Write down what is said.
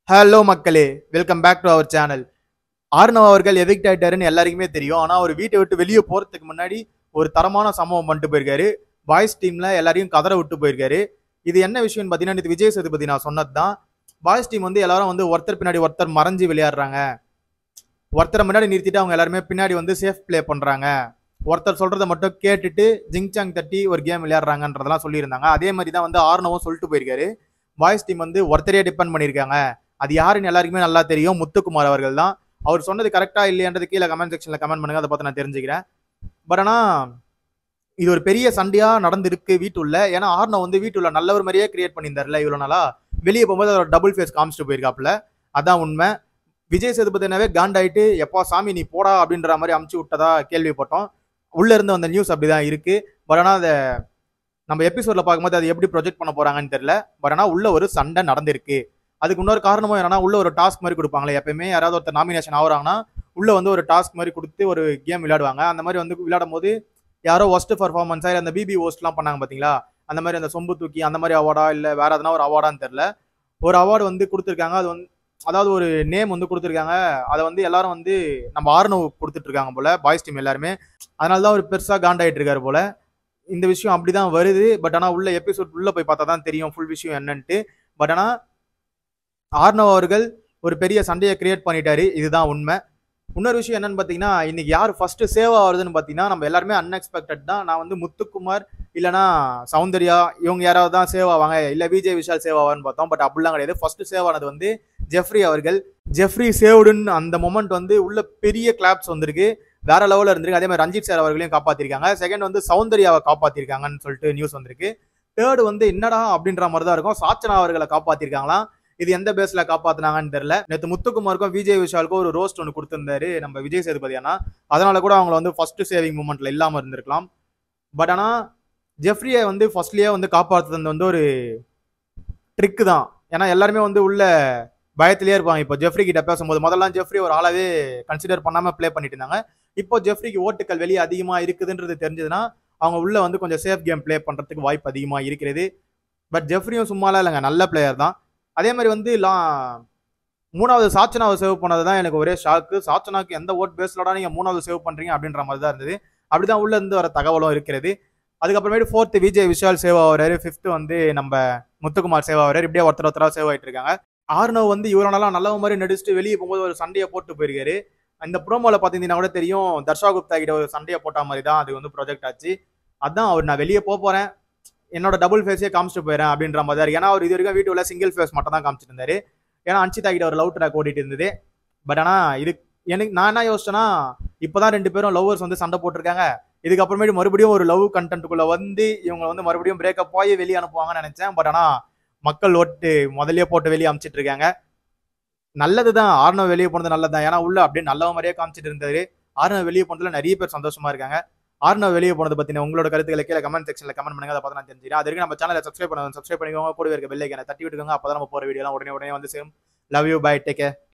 hello மக்களே welcome back to our channel Arnav அவர்கள் evict ஆயிட்டாருன்னு எல்லாருக்குமே தெரியும் ஆனால் அவர் வீட்டை விட்டு வெளியே போகிறதுக்கு முன்னாடி ஒரு தரமான சம்பவம் பண்ணிட்டு போயிருக்காரு பாய்ஸ் டீமில் எல்லாரையும் கதற விட்டு போயிருக்காரு இது என்ன விஷயம்னு பார்த்தீங்கன்னா இது விஜய் சேதுபதி நான் சொன்னது தான் பாய்ஸ் டீம் வந்து எல்லாரும் வந்து ஒருத்தர் பின்னாடி ஒருத்தர் மறைஞ்சு விளையாடுறாங்க ஒருத்தரை முன்னாடி நிறுத்திட்டு அவங்க எல்லாருமே பின்னாடி வந்து சேஃப் ப்ளே பண்ணுறாங்க ஒருத்தர் சொல்கிறத மட்டும் கேட்டுட்டு ஜிங்சாங் தட்டி ஒரு கேம் விளையாடுறாங்கன்றதெல்லாம் சொல்லியிருந்தாங்க அதே மாதிரி தான் வந்து ஆர்னவும் சொல்லிட்டு போயிருக்காரு பாய்ஸ் டீம் வந்து ஒருத்தரே டிபெண்ட் பண்ணியிருக்காங்க அது யாருன்னு எல்லாருக்குமே நல்லா தெரியும் முத்துக்குமார் அவர்கள் தான் அவர் சொன்னது கரெக்டா இல்லையன்றது கீழே கமெண்ட் செக்ஷனில் கமெண்ட் பண்ணுங்க அதை பார்த்து நான் தெரிஞ்சுக்கிறேன் பட் ஆனால் இது ஒரு பெரிய சண்டையா நடந்திருக்கு வீட்டுள்ள ஏன்னா ஆர்னோ வந்து வீட்டுள்ள நல்லவர் மாதிரியே கிரியேட் பண்ணியிருந்தார்ல இவ்வளோ நாளா வெளியே போகும்போது அவர் டபுள் ஃபேஸ் காமிச்சிட்டு போயிருக்காப்புல அதான் உண்மை விஜய் சேதுபதினாவே காண்டாயிட்டு எப்பா சாமி நீ போடா அப்படின்ற மாதிரி அமுச்சு விட்டதா கேள்விப்பட்டோம் உள்ள இருந்து வந்த நியூஸ் அப்படிதான் இருக்கு பட் ஆனால் அதை நம்ம எபிசோட்ல பார்க்கும்போது அது எப்படி ப்ரொஜெக்ட் பண்ண போறாங்கன்னு தெரியல பட் ஆனால் உள்ள ஒரு சண்டை நடந்திருக்கு அதுக்கு இன்னொரு காரணமும் என்னன்னா உள்ள ஒரு டாஸ்க் மாதிரி கொடுப்பாங்களே எப்பயுமே யாராவது ஒருத்தர் நாமினேஷன் ஆகுறாங்கன்னா உள்ள வந்து ஒரு டாஸ்க் மாதிரி கொடுத்து ஒரு கேம் விளையாடுவாங்க அந்த மாதிரி வந்து விளையாடும் போது யாரோ ஒஸ்ட் பர்ஃபார்மன்ஸா அந்த பிபி ஓஸ்ட்லாம் பண்ணாங்க பாத்தீங்களா அந்த மாதிரி அந்த சொம்பு தூக்கி அந்த மாதிரி அவார்டா இல்ல வேற எதனா ஒரு அவார்டான்னு தெரியல ஒரு அவார்டு வந்து கொடுத்துருக்காங்க அது வந்து அதாவது ஒரு நேம் வந்து கொடுத்துருக்காங்க அதை வந்து எல்லாரும் வந்து நம்ம ஆர்னவ் கொடுத்துட்டு இருக்காங்க போல பாய்ஸ் டீம் எல்லாருமே அதனால தான் ஒரு பெருசா காண்டாயிட்டு இருக்காரு போல இந்த விஷயம் அப்படிதான் வருது பட் ஆனால் உள்ள எபிசோட் உள்ள போய் பார்த்தா தான் தெரியும் ஃபுல் விஷயம் என்னன்ட்டு பட் ஆனால் ஆர்னவ் அவர்கள் ஒரு பெரிய சண்டையை கிரியேட் பண்ணிட்டாரு இதுதான் உண்மை இன்னொரு விஷயம் என்னன்னு பார்த்தீங்கன்னா இன்னைக்கு யார் ஃபர்ஸ்ட் சேவ் ஆகுறதுன்னு பார்த்தீங்கன்னா நம்ம எல்லாருமே அன்எக்ஸ்பெக்டட் தான் நான் வந்து முத்துக்குமார் இல்லைனா சௌந்தர்யா இவங்க யாராவது தான் சேவ் ஆவாங்க இல்லை விஜய் விஷால் சேவ் ஆவான்னு பார்த்தோம் பட் அப்படிலாம் கிடையாது ஃபர்ஸ்ட் சேவ் ஆனது வந்து ஜெஃப்ரி அவர்கள் ஜெஃப்ரி சேவ்டுன்னு அந்த மொமெண்ட் வந்து உள்ள பெரிய கிளாப்ஸ் வந்திருக்கு வேற லெவலில் இருந்திருக்கு அதே மாதிரி ரஞ்சித் சார் அவர்களையும் காப்பாத்திருக்காங்க செகண்ட் வந்து சௌந்தர்யாவை காப்பாத்திருக்காங்கன்னு சொல்லிட்டு நியூஸ் வந்திருக்கு தேர்டு வந்து என்னடா அப்படின்ற மாதிரி தான் இருக்கும் சாச்சனா அவர்களை காப்பாத்திருக்காங்களாம் இது எந்த பேஸ்ல காப்பாத்தினாங்கன்னு தெரியல நேற்று முத்துக்குமாருக்கும் விஜய் விஷாலுக்கும் ஒரு ரோஸ்ட் ஒன்று கொடுத்திருந்தாரு நம்ம விஜய் சேதுபதி அண்ணா அதனால கூட அவங்கள வந்து ஃபர்ஸ்ட் சேவிங் மூமெண்ட்ல இல்லாம இருந்திருக்கலாம் பட் ஆனா ஜெஃப்ரியை வந்து ஃபர்ஸ்ட்லயே வந்து காப்பாற்றுறது வந்து ஒரு ட்ரிக்கு தான் ஏன்னா எல்லாருமே வந்து உள்ள பயத்திலேயே இருப்பாங்க இப்போ ஜெஃப்ரி கிட்ட பேசும்போது முதல்லாம் ஜெஃப்ரி ஒரு ஆளாவே கன்சிடர் பண்ணாம ப்ளே பண்ணிட்டு இருந்தாங்க இப்போ ஜெஃப்ரிக்கு ஓட்டுகள் வெளியே அதிகமா இருக்குதுன்றது தெரிஞ்சதுன்னா அவங்க உள்ள வந்து கொஞ்சம் சேஃப் கேம் ப்ளே பண்றதுக்கு வாய்ப்பு அதிகமா இருக்கிறது பட் ஜெஃப்ரியும் சும்மாலாம் இல்லைங்க நல்ல பிளேயர் தான் அதே மாதிரி வந்து லா மூணாவது சாச்சனாவை சேவ் பண்ணது தான் எனக்கு ஒரே ஷாக்கு சாச்சனாக்கு எந்த ஓட் பேஸ்லடா நீங்க மூணாவது சேவ் பண்றீங்க அப்படின்ற மாதிரி தான் இருந்தது அப்படிதான் உள்ள இருந்து வர தகவலும் இருக்கிறது அதுக்கப்புறமேட்டு ஃபோர்த்து விஜய் விஷால் சேவ் ஆகிறாரு ஃபிஃப்த் வந்து நம்ம முத்துக்குமார் சேவ் ஆகிறாரு இப்படியே ஒருத்தர் ஒருத்தரா சேவ் ஆயிட்டு இருக்காங்க ஆர்னவ் வந்து இவ்வளோ நாளாக நல்ல மாதிரி நடிச்சுட்டு வெளியே போகும்போது ஒரு சண்டையை போட்டு போயிருக்காரு இந்த ப்ரோமோல பார்த்தீங்கன்னா கூட தெரியும் தர்ஷா குப்தா கிட்ட ஒரு சண்டையை போட்ட மாதிரி தான் அது வந்து ப்ரொஜெக்ட் ஆச்சு அதான் அவர் நான் வெளியே போக போறேன் என்னோட டபுள் ஃபேஸே காமிச்சிட்டு போயிறேன் அப்படின்ற மாதிரி தான் ஏன்னா அவர் இது வரைக்கும் வீட்டு உள்ள சிங்கிள் ஃபேஸ் மட்டும் தான் காமிச்சிட்டு இருந்தாரு ஏன்னா அன்சிதா கிட்ட ஒரு லவ் ட்ராக் ஓடிட்டு இருந்தது பட் ஆனால் இது எனக்கு நான் என்ன யோசிச்சேன்னா இப்போதான் ரெண்டு பேரும் லவ்வர்ஸ் வந்து சண்டை போட்டிருக்காங்க இதுக்கப்புறமேட்டு மறுபடியும் ஒரு லவ் கண்டென்ட்டுக்குள்ள வந்து இவங்க வந்து மறுபடியும் பிரேக்கப் ஆகி வெளியே அனுப்புவாங்கன்னு நினைச்சேன் பட் ஆனால் மக்கள் ஓட்டு முதல்லயே போட்டு வெளியே அமுச்சிட்டு இருக்காங்க நல்லது தான் ஆர்னவ் வெளியே போனது நல்லது தான் ஏன்னா உள்ள அப்படியே நல்ல மாதிரியே காமிச்சிட்டு இருந்தாரு ஆர்னவ் வெளியே போனதுல நிறைய பேர் சந்தோஷமா இருக்காங்க ஆர்னவ் வெளியே போனது பத்தின உங்களோட கருத்துக்களை கீழே கமெண்ட் செக்ஷன்ல கமெண்ட் பண்ணுங்க அதை பார்த்து நான் தெரிஞ்சுக்கிறேன் அது வரைக்கும் நம்ம சேனலை சப்ஸ்கிரைப் பண்ணுங்க சப்ஸ்கிரைப் பண்ணிக்கோங்க கூட இருக்க பெல் ஐக்கனை தட்டி விட்டுக்கோங்க அப்பதான் நம்ம போற வீடியோலாம் உடனே உடனே வந்து same love you bye take